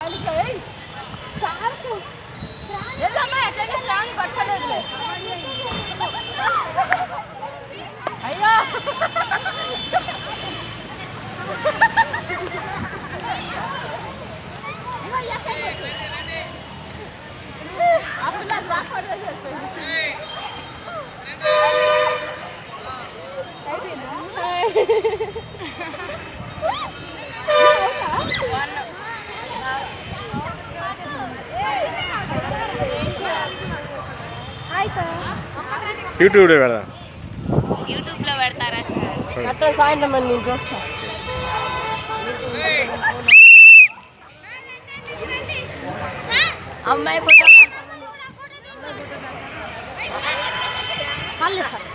అయ్యో ఆ పిల్ల జాగ్రత్తగా చేస్తుంది యూట్యూబ్లో పెడదాం యూట్యూబ్ లో పెడతారా సార్ అట్లా సాయంత్రం మళ్ళీ నేను చూస్తా అమ్మాయి ఫోటో చాలే సార్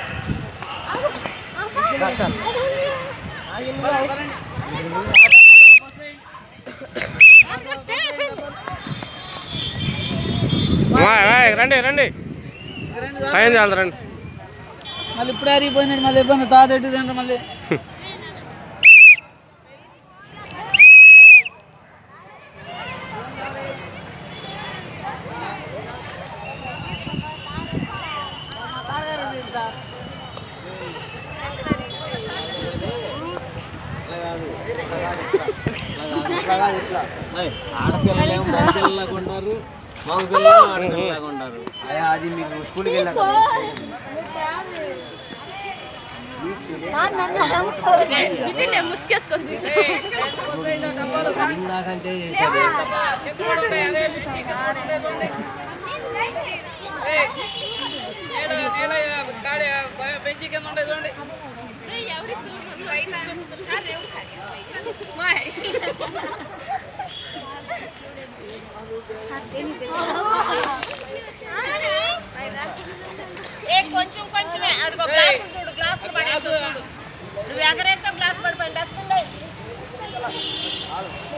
మా, ఏయ్, రండి రండి టైం చాలు రండి మళ్ళీ ఇప్పుడు అరిగిపోయిందండి మళ్ళీ ఇబ్బంది తాత ఎట్టిదంటే మళ్ళీ ఆడపిల్లలేమో మగపిల్లలాగా ఉంటారు మగపిల్లలు ఆడపిల్లలాగా ఉంటారు అది మీకు స్కూల్కి వెళ్ళాక ముసుకేసుకుంది ఇందాకంటే చేశారు బెంచి కింద ఉండే చూడండి ఏ కొంచెం కొంచెమే అదిగో గ్లాసులు చూడు గ్లాసులు పడేసి చూడు నువ్వు ఎగరేసావు గ్లాస్ పడిపోయింది డస్ట్బిన్